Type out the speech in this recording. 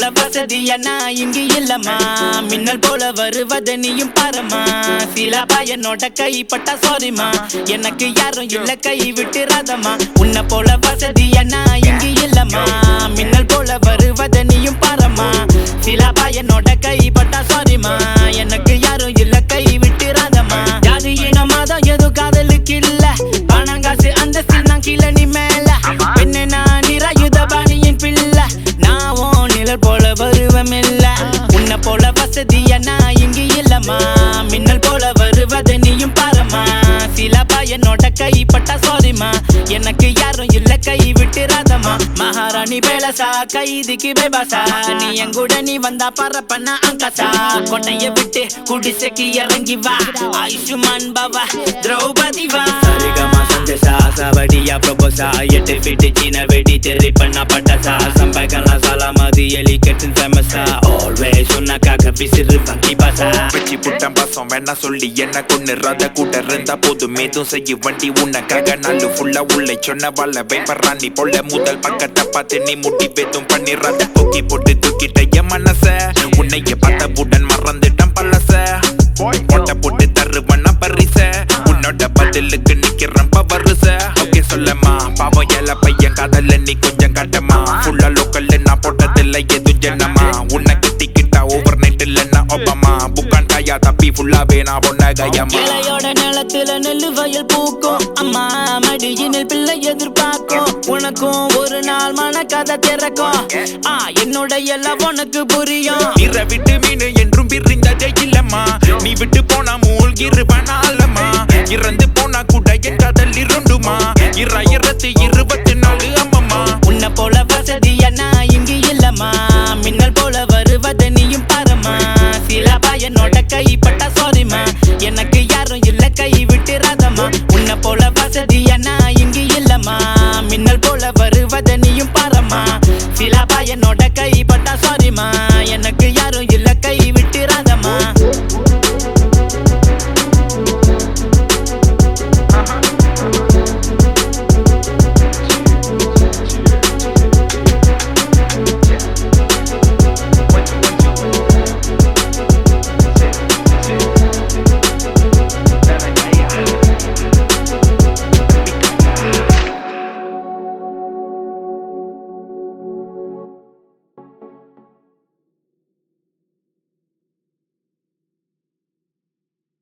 வசதியா நான் இங்கு இல்லம்மா மின்னல் போல வருவத நீயும் பாருமா சிலபா என்னோட கைப்பட்டா சாரிமா எனக்கு யாரும் இல்ல கை விட்டுறாதம்மா உன்னை போல வசதியா நான் இங்கு இல்லம்மா மின்னல் போல வருவத நீயும் பாருமா சிலபா என்னோட கைப்பட்டா சாரிமா எனக்கு யாரும் இல்ல கை விட்டுறாதம்மா ஜாதி இன மதம் எதுவும் காதலுக்கு இல்ல பணம் காசு அந்த நான் கீழே நீ மேல பெண்ணு நான் நிராயுத பாணியின் பிள்ளை நான் உன் நிழல் போல வருவம் இல்ல உன்னை போல வசதியா நான் இங்கு இல்லம்மா மின்னல் போல வருவதை நீயும் பாருமா சிலபா என்னோட கைப்பட்டா சாரிமா எனக்கு யாரும் இல்ல கை விட்டுறாதம்மா மகாராணி பேலசா கைதிக்கு பேபாசா நீ என் கூட நீ வந்தா பரப்பண்ணா அங்கசா கொட்டைய விட்டு குடிசைக்கு இறங்கி வா ஆயுஷ்மான் பாபா திரௌபதி வா சரிகமா சந்தேசா சாவடியா பிரபோசா எட்டு ஃபீட்டு சீன வெடி தெரி பண்ணா பட்டாசா சம்பைக்கலாம் சாலாமதி எலி கெட்டின் ஃபேமஸா ஆல்வேஸ் உனக்காக விசிறு ஃபங்கி பாசா வச்சு புட்டம் பாசம் வேணா சொல்லி என்ன கொண்டு ரத கூட இருந்தா போதும் ஏதும் செய்ய வண்டி உனக்காக நாலு ஃபுல்லா உள்ள சொன்ன வாழ வைப்பறானி போல முதல் பக்கத்தை பார்த்து நீ முடி வேதும் பண்ணிடுறத தூக்கி போட்டு தூக்கிட்ட என் மனச உன்னைய பார்த்த உடன் மறந்துட்டான் பழச போட்ட போட்டு தருவண்ணா பரிச உன்னோட பதிலுக்கு நிக்கிறேன் பவருச ஓகே சொல்லம்மா பாவம் ஏல பையன் காதல நீ கொஞ்சம் காட்டமா ஃபுல்லா லோக்கல் நான் போட்டதில்ல எதுவும் ஜனமா உன்னை கிட்டிக்கிட்டா ஓவர் நைட் இல்லைன்னா ஒபாமா புக்கான் காயா தப்பி ஃபுல்லாவே நான் பொண்ண கயமா இலையோட நிலத்துல நெல்லு வயல் பூக்கும் அம்மா மடியினில் பிள்ளை எதிர்பார்க்கும் உனக்கும் ஒரு நாள் மனக்கதை திறக்கும் ஆ என்னோட எல்லாம் உனக்கு புரியும் இற விட்டு மீன் என்றும் பிரிந்ததே இல்லம்மா நீ விட்டு போனா மூழ்கிருவனாலம்மா இறந்து போனா கூட என் காதல் இருண்டுமா இற